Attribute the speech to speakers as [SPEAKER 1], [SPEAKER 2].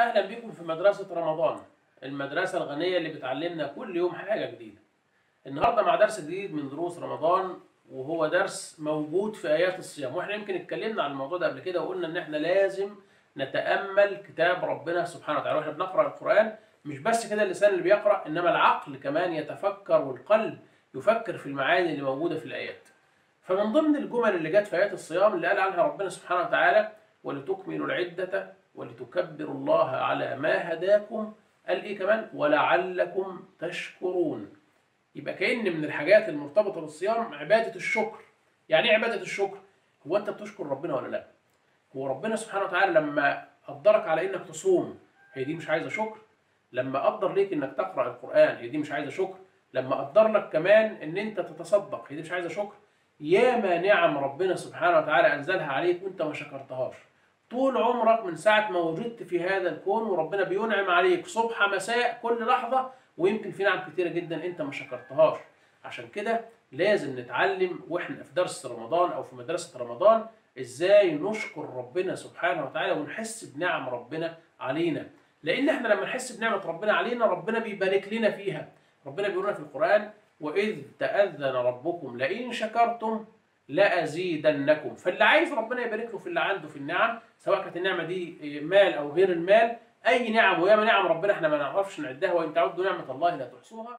[SPEAKER 1] أهلا بكم في مدرسة رمضان المدرسة الغنية اللي بتعلمنا كل يوم حاجة جديدة النهاردة مع درس جديد من دروس رمضان وهو درس موجود في آيات الصيام واحنا يمكن اتكلمنا عن الموضوع ده قبل كده وقلنا ان احنا لازم نتأمل كتاب ربنا سبحانه وتعالى واحنا بنقرأ القرآن مش بس كده اللسان اللي بيقرأ انما العقل كمان يتفكر والقلب يفكر في المعاني اللي موجودة في الآيات فمن ضمن الجمل اللي جت في آيات الصيام اللي قال عنها ربنا سبحانه وتعالى ولتكملوا العدة ولتكبروا الله على ما هداكم قال ايه كمان ولعلكم تشكرون يبقى كأن من الحاجات المرتبطة بالصيام عبادة الشكر يعني ايه عبادة الشكر هو انت بتشكر ربنا ولا لا هو ربنا سبحانه وتعالى لما قدرك على انك تصوم هي دي مش عايزة شكر لما قدر ليك انك تقرأ القرآن هي دي مش عايزة شكر لما قدر لك كمان ان انت تتصدق هي دي مش عايزة شكر ياما نعم ربنا سبحانه وتعالى انزلها عليك وانت ما شكرتهاش طول عمرك من ساعة ما وجدت في هذا الكون وربنا بينعم عليك صبح مساء كل لحظة ويمكن في نعم كتيرة جدا انت ما شكرتهاش عشان كده لازم نتعلم واحنا في درس رمضان او في مدرسة رمضان ازاي نشكر ربنا سبحانه وتعالى ونحس بنعم ربنا علينا لان احنا لما نحس بنعمة ربنا علينا ربنا بيبارك لنا فيها ربنا بيقول لنا في القرآن وإذ تأذن ربكم لئن شكرتم لأزيدنكم فاللي عايز ربنا يبارك له في اللي عنده في النعم سواء كانت النعمة دي مال أو غير المال أي نعم وياما نعم ربنا احنا ما نعرفش نعدها وإن تعدوا نعمة الله لا تحصوها